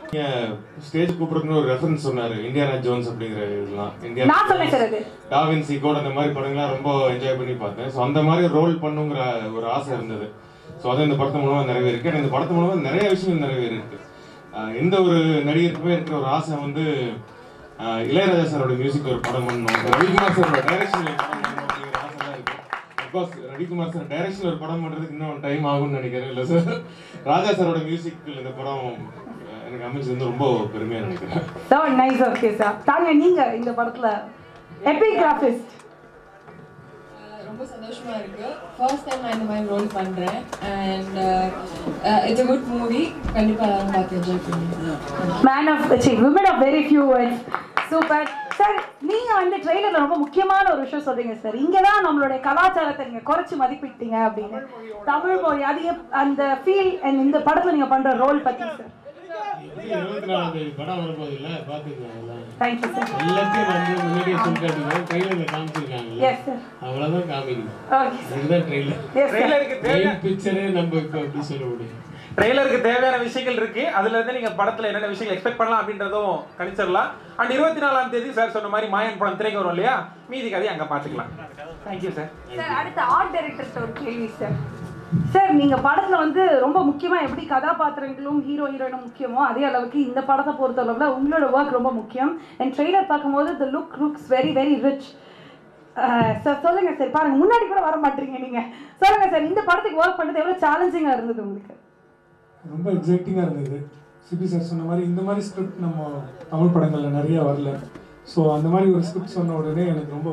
Stage கூப்பிடுறதுன்னு ஒரு reference சொன்னாரு Indiana Jones அப்படிங்கிற இதெல்லாம் இந்தியா நான் சொன்னேன் சார் அது டாவின்சி கோட் அந்த மாதிரி படங்கள்லாம் ரொம்ப என்ஜாய் பண்ணி பார்த்தேன் ஸோ அந்த மாதிரி ரோல் பண்ணுங்கிற ஒரு ஆசை இருந்தது ஸோ அது இந்த படத்து மூலமாக நிறைவேறிருக்கு எனக்கு இந்த படத்து மூலமாக நிறைய விஷயங்கள் நிறைவேறிருக்கு ஆஹ் எந்த ஒரு நடிகருக்குமே இருக்கிற ஒரு ஆசை வந்து ஆஹ் இளையராஜா சாரோட மியூசிக் ஒரு படம் பண்ணணும் ரவிக்குமார் சாரோட டைரக்ஷன் ஒரு படம் பண்ணணும் அப்படிங்கிற ஆசை தான் இருக்கு அப்கோர்ஸ் ரவிக்குமார் சார் டைரக்ஷன் ஒரு படம் பண்ணுறதுக்கு இன்னும் டைம் ஆகும்னு நினைக்கிறேன் இல்லை சார் ராஜா சாரோட மியூசிக் இந்த படம் ஆஹ் எனக்கு அமைச்சது வந்து ரொம்ப பெருமையாக நினைக்கிறேன் ஸோ நைஸ் ஓகே சார் தாங்க நீங்க இந்த படத்துல எபிகிராஃபிஸ்ட் ரொம்ப சந்தோஷமா இருக்கு ஃபர்ஸ்ட் டைம் நான் இந்த மாதிரி ரோல் பண்றேன் and it's a good movie கண்டிப்பா எல்லாரும் பார்த்து என்ஜாய் பண்ணுங்க man of see women of very few words super sir நீங்க வந்து ட்ரெய்லர்ல ரொம்ப முக்கியமான ஒரு விஷயம் சொல்றீங்க சார் இங்க தான் நம்மளுடைய கலாச்சாரத்தை நீங்க குறைச்சு மதிப்பிட்டீங்க அப்படின்னு தமிழ் மொழி அது எப்- அந்த ஃபீல் அண்ட் இந்த படத்துல நீங்க பண்ற ரோல் பத்தி சார் இருபத்தி நாலாம் தேதி படம் வரப்போகுது இல்ல பாத்துக்கலாம் தேங்க்யூ சார் எல்லாத்தையும் வந்து முன்னாடியே சொல்லிட்டாங்க ட்ரெயிலர்ல காமிச்சிருக்காங்கல்ல எஸ் சார் அவ்வளவுதான் காமிக்கணும் ஓகே இதுதான் ட்ரெயிலர் எஸ் சார் ட்ரெய்லருக்கு தேவை மெயின் பிக்சரே நம்ம இப்போ எப்படி சொல்ல முடியும் ட்ரெய்லருக்கு தேவையான விஷயங்கள் இருக்கு அதுல இருந்து நீங்க படத்துல என்னென்ன விஷயங்கள் எக்ஸ்பெக்ட் பண்ணலாம் அப்படின்றதும் கணிச்சிடலாம் அண்ட் இருபத்தி நாலாம் தேதி சார் சொன்ன மாதிரி மாயன் படம் திரைக்கு வரும் இல்லையா மீதி கதையை அங்க பாத்துக்கலாம் தேங்க்யூ சார் சார் அடுத்து ஆர்ட் டைரக்டர்கிட்ட ஒரு கேள்வி சார் சார் நீங்க படத்துல வந்து ரொம்ப முக்கியமா எப்படி கதாபாத்திரங்களும் ஹீரோ ஹீரோயினும் முக்கியமோ அதே அளவுக்கு இந்த படத்தை பொறுத்த அளவுல உங்களோட ஒர்க் ரொம்ப முக்கியம் அண்ட் ட்ரெய்லர் பார்க்கும்போது the look looks very very rich sir சொல்லுங்க சார் பாருங்க முன்னாடி கூட வர மாட்டீங்க நீங்க சொல்லுங்க சார் இந்த படத்துக்கு ஒர்க் பண்ணது எவ்வளவு சேலஞ்சிங்கா இருந்தது உங்களுக்கு ரொம்ப எக்ஸைட்டிங்காக இருந்தது சிபி சார் சொன்ன மாதிரி இந்த மாதிரி ஸ்கிரிப்ட் நம்ம தமிழ் படங்களில் நிறைய வரல ஸோ அந்த மாதிரி ஒரு ஸ்கிரிப்ட் சொன்ன உடனே எனக்கு ரொம்ப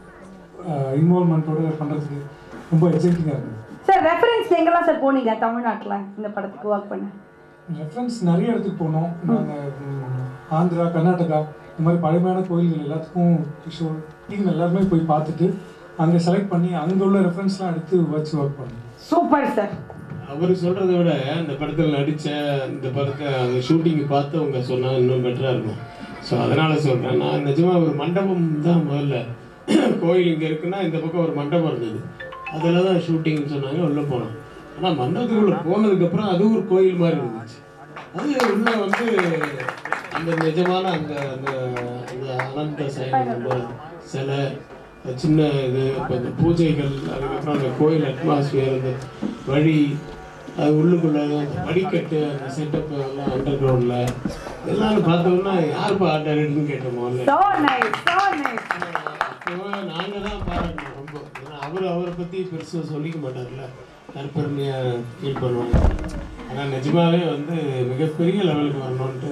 இன்வால்மெண்ட்டோட பண்ணுறதுக்கு ரொம்ப எக்ஸைட்டிங்காக இருந்தது சார் ரெஃபரன்ஸ் எங்கெல்லாம் சார் போனீங்க தமிழ்நாட்டுல இந்த படத்துக்கு ஒர்க் பண்ண ரெஃபரன்ஸ் நிறைய இடத்துக்கு போனோம் நாங்கள் ஆந்திரா கர்நாடகா இந்த மாதிரி பழமையான கோயில்கள் எல்லாத்துக்கும் கிஷோர் டீம் எல்லாருமே போய் பார்த்துட்டு அங்கே செலக்ட் பண்ணி அங்கே உள்ள ரெஃபரன்ஸ்லாம் எடுத்து வச்சு ஒர்க் பண்ணோம் சூப்பர் சார் அவர் சொல்றதை விட இந்த படத்தில் நடிச்ச இந்த படத்தை அந்த ஷூட்டிங் பார்த்தவங்க சொன்னா இன்னும் பெட்டரா இருக்கும் ஸோ அதனால சொல்றேன் நான் நிஜமா ஒரு மண்டபம் தான் முதல்ல கோயில் இங்க இருக்குன்னா இந்த பக்கம் ஒரு மண்டபம் இருந்தது அதில் தான் ஷூட்டிங்னு சொன்னாங்க உள்ள போனோம் ஆனா மண்டபத்துக்குள்ள போனதுக்கப்புறம் அது ஒரு கோயில் மாதிரி இருந்துச்சு அது உள்ள வந்து அந்த நிஜமான அந்த அந்த அந்த அனந்த சயனம் அந்த சிலை சின்ன இது இப்போ இந்த பூஜைகள் அதுக்கப்புறம் அந்த கோயில் அட்மாஸ்பியர் அந்த வழி அது உள்ளுக்குள்ள அந்த படிக்கட்டு அந்த செட்டப் எல்லாம் அண்டர் கிரவுண்டில் எல்லாம் பார்த்தோம்னா யாருப்பா ஆர்ட் டைரக்டர்னு கேட்டோம் முதல்ல சோ நைஸ் சோ நைஸ் அப்போ நாங்கள் தான் பாராட்டணும் ரொம்ப ஏன்னா அவர் அவரை பற்றி பெருசாக சொல்லிக்க மாட்டார்ல தற்பெருமையாக ஃபீல் பண்ணுவாங்க ஆனால் நிஜமாவே வந்து மிகப்பெரிய லெவலுக்கு வரணுன்ட்டு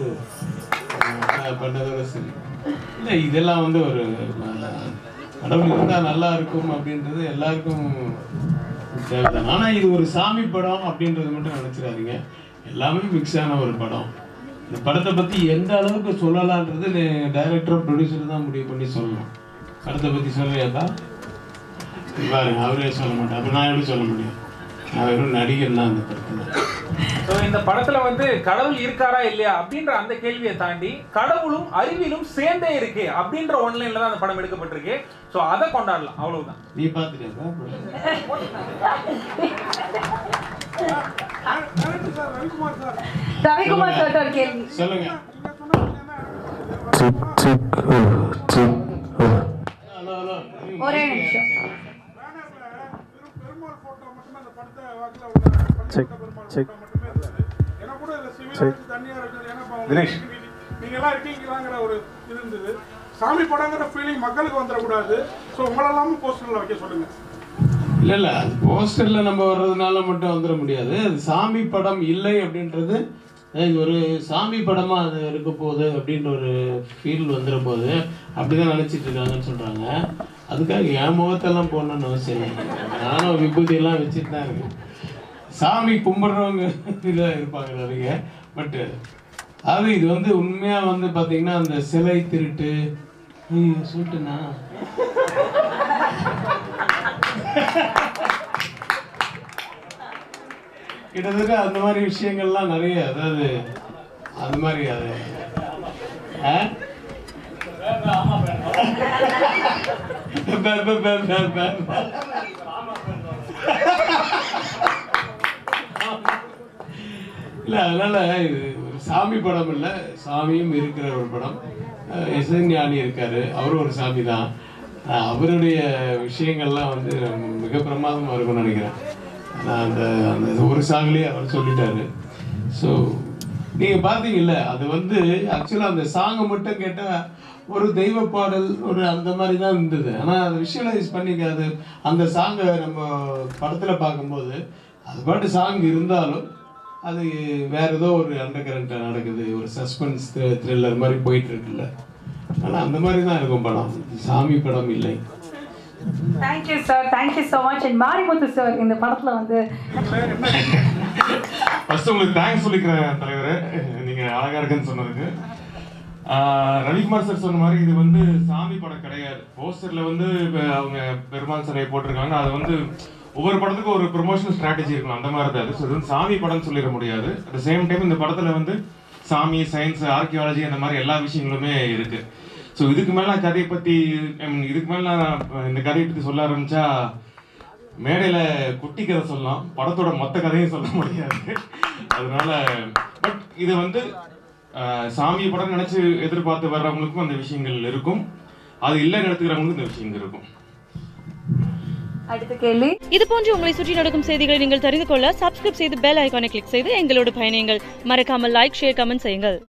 அஹ், பண்ணதோட சரி இல்லை இதெல்லாம் வந்து ஒரு அஹ், கடவுள் இருந்தால் நல்லா இருக்கும் அப்படின்றது எல்லாருக்கும் தேவைதான் ஆனால் இது ஒரு சாமி படம் அப்படின்றது மட்டும் நினச்சிடாதீங்க எல்லாமே மிக்ஸ் ஆன ஒரு படம் இந்த படத்தை பற்றி எந்த அளவுக்கு சொல்லலான்றது டைரக்டர் ப்ரொடியூசர் தான் முடிவு பண்ணி சொல்லணும் படத்தை பற்றி சொல்றியாப்பா பாருங்க அவரே சொல்ல மாட்டேன் அப்போ நான் எப்படி சொல்ல முடியும் நான் வெறும் நடிகர் தான் அந்த படத்தில் ஸோ இந்த படத்துல வந்து கடவுள் இருக்காரா இல்லையா அப்படின்ற அந்த கேள்வியை தாண்டி கடவுளும் அறிவியலும் சேர்ந்தே இருக்கு அப்படின்ற ஒன்லைன்ல தான் அந்த படம் எடுக்கப்பட்டிருக்கு ஸோ அதை கொண்டாடலாம் அவ்வளவுதான் நீ பார்த்துட்டியாப்பா ரவிக்குமார் சார் ஒரு கேள்வி சொல்லுங்க ஹலோ ஹலோ ஒரே நிமிஷம் பெருமாள் போட்டோ மட்டுமே அந்த படத்தை வாக்குல உள்ள செக் செக் எனக்கு கூட இதுல சிவில் தனியா இருக்குது ஏன்னா இப்ப அவங்க நீங்க எல்லாம் இருக்கீங்களாங்கிற ஒரு இது இருந்தது சாமி படங்கிற ஃபீலிங் மக்களுக்கு வந்துடக்கூடாது ஸோ உங்களெல்லாமும் போஸ்டர்ல வைக்க சொல்லுங்க இல்ல இல்ல அது போஸ்டர்ல நம்ம வர்றதுனால மட்டும் வந்துட முடியாது அது சாமி படம் இல்லை அப்படின்றது அஹ் இது ஒரு சாமி படமா அது இருக்க போகுது அப்படின்ற ஒரு ஃபீல் வந்துட போகுது அப்படிதான் நினைச்சிட்டு இருக்காங்கன்னு சொல்றாங்க அதுக்காக என் முகத்தெல்லாம் போடணும்னு அவசியம் இல்லை நானும் விபூதி எல்லாம் வச்சுட்டு தான் இருக்கேன் சாமி கும்பிடுறவங்க இதாக இருப்பாங்க நிறைய பட் அது இது வந்து உண்மையா வந்து பாத்தீங்கன்னா அந்த சிலை திருட்டு ஐயோ சொல்லிட்டுனா கிட்டத்தட்ட அந்த மாதிரி விஷயங்கள்லாம் நிறைய அதாவது அந்த மாதிரி அது ஆ? பே, பே, பே, பே, பே. இல்ல அதனால இது ஒரு சாமி படம் இல்லை சாமியும் இருக்கிற ஒரு படம் அஹ் எஸ்என் ஞானி இருக்காரு அவரும் ஒரு சாமி தான் அஹ் அவருடைய விஷயங்கள்லாம் வந்து மிக பிரமாதமாக இருக்கும்னு நினைக்கிறேன் நான் அந்த அந்த ஒரு சாங்லேயே அவர் சொல்லிட்டாரு ஸோ நீங்கள் பார்த்தீங்கல்ல அது வந்து ஆக்சுவலாக அந்த சாங்கை மட்டும் கேட்டால் ஒரு தெய்வ பாடல் ஒரு அந்த மாதிரி தான் இருந்தது ஆனால் அதை விஷுவலைஸ் பண்ணிக்காது அந்த சாங்கை நம்ம படத்தில் பார்க்கும்போது அது பாட்டு சாங் இருந்தாலும் அது வேற ஏதோ ஒரு அண்டர் கரண்ட்டில் நடக்குது ஒரு சஸ்பென்ஸ் த்ரில்லர் மாதிரி போயிட்டு இருக்குல்ல ஆனால் அந்த மாதிரி தான் இருக்கும் படம் சாமி படம் இல்லை thank you sir thank you so much and Marimuthu sir இந்த படத்துல வந்து ஃபர்ஸ்ட் உங்களுக்கு தேங்க்ஸ் சொல்லிக்கிறேன் தலைவரே நீங்க அழகா இருக்குன்னு சொன்னதுக்கு ஆஹ் ரவிக்குமார் சார் சொன்ன மாதிரி இது வந்து சாமி படம் கிடையாது போஸ்டர்ல வந்து இப்ப அவங்க பெருமாள் சிலையை போட்டிருக்காங்க அது வந்து ஒவ்வொரு படத்துக்கும் ஒரு ப்ரொமோஷனல் ஸ்ட்ராட்டஜி இருக்கும் அந்த மாதிரி தான் அது ஸோ இது வந்து சாமி படம்னு சொல்லிட முடியாது அட் சேம் டைம் இந்த படத்துல வந்து சாமி சயின்ஸ் ஆர்கியாலஜி அந்த மாதிரி எல்லா விஷயங்களுமே இருக்கு ஸோ இதுக்கு மேல நான் கதையை பத்தி I mean, இதுக்கு மேல நான் இந்த கதையை பத்தி சொல்ல ஆரம்பிச்சா மேடையில குட்டி கதை சொல்லலாம் படத்தோட மொத்த கதையும் சொல்ல முடியாது அதனால பட் இது வந்து ஆஹ், சாமி படம் நினைச்சு எதிர்பார்த்து வர்றவங்களுக்கும் அந்த விஷயங்கள் இருக்கும் அது இல்லைன்னு எடுத்துக்கிறவங்களுக்கும் இந்த விஷயங்கள் இருக்கும் அடுத்த கேள்வி இது போன்று உங்களை சுற்றி நடக்கும் செய்திகளை நீங்கள் தெரிந்து கொள்ள சப்ஸ்கிரைப் செய்து பெல் ஐகானை கிளிக் செய்து எங்களோடு பயணியுங்கள் மறக்காமல் லைக் ஷேர் கமெண்ட் செய்யுங்கள்